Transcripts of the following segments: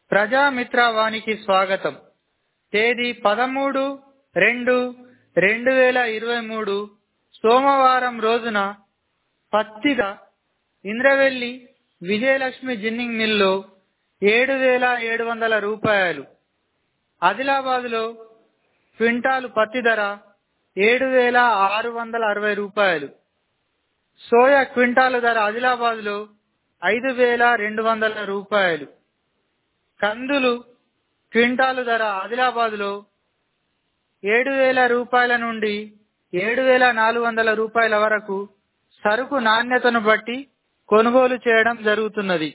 ప్రజామిత్ర వానికి స్వాగతం తేదీ పదమూడు రెండు రెండు వేల ఇరవై మూడు సోమవారం రోజున పత్తిద ఇంద్రవెల్లి విజయలక్ష్మి జిన్నింగ్ మిల్లో ఏడు వేల ఏడు వందల రూపాయలు ఆదిలాబాద్లో క్వింటాలు పత్తి ధర ఏడు వేల ఆరు వందల అరవై రూపాయలు సోయా క్వింటాలు ధర ఆదిలాబాద్లో ఐదు వేల రెండు వందల రూపాయలు కందులు క్వింటాలు ధర ఆదిలాబాద్లో ఏడు వేల రూపాయల నుండి ఏడు వేల నాలుగు వందల రూపాయల వరకు సరుకు నాణ్యతను బట్టి కొనుగోలు చేయడం జరుగుతున్నది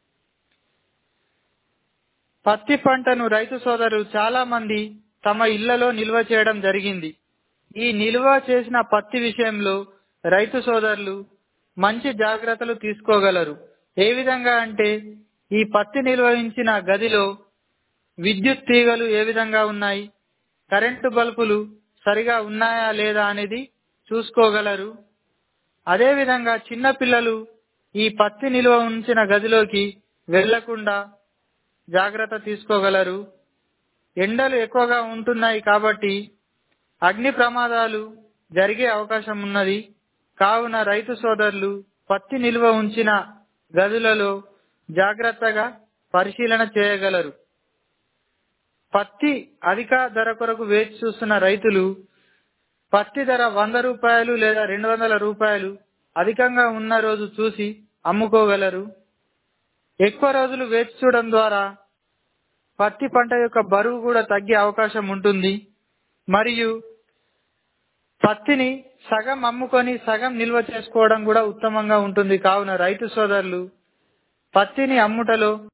పత్తి పంటను రైతు సోదరులు చాలా మంది తమ ఇళ్లలో నిల్వ చేయడం జరిగింది ఈ నిల్వ చేసిన పత్తి విషయంలో రైతు సోదరులు మంచి జాగ్రత్తలు తీసుకోగలరు ఏ విధంగా అంటే ఈ పత్తి నిల్వహించిన గదిలో విద్యుత్ తీగలు ఏ విధంగా ఉన్నాయి కరెంటు బల్బులు సరిగా ఉన్నాయా లేదా అనేది చూసుకోగలరు అదేవిధంగా చిన్న పిల్లలు ఈ పత్తి నిల్వ ఉంచిన గదిలోకి వెళ్లకుండా జాగ్రత్త తీసుకోగలరు ఎండలు ఎక్కువగా ఉంటున్నాయి కాబట్టి అగ్ని ప్రమాదాలు జరిగే అవకాశం ఉన్నది కావున రైతు సోదరులు పత్తి నిల్వ ఉంచిన గదులలో జాగ్రత్తగా పరిశీలన చేయగలరు పత్తి అధిక ధర కొరకు వేచి చూస్తున్న రైతులు పత్తి ధర వంద రూపాయలు లేదా రెండు వందల రూపాయలు అధికంగా ఉన్న రోజు చూసి అమ్ముకోగలరు ఎక్కువ రోజులు వేచి చూడడం ద్వారా పత్తి పంట యొక్క బరువు కూడా తగ్గే అవకాశం ఉంటుంది మరియు పత్తిని సగం అమ్ముకొని సగం నిల్వ చేసుకోవడం కూడా ఉత్తమంగా ఉంటుంది కావున రైతు సోదరులు పత్తిని అమ్ముటలో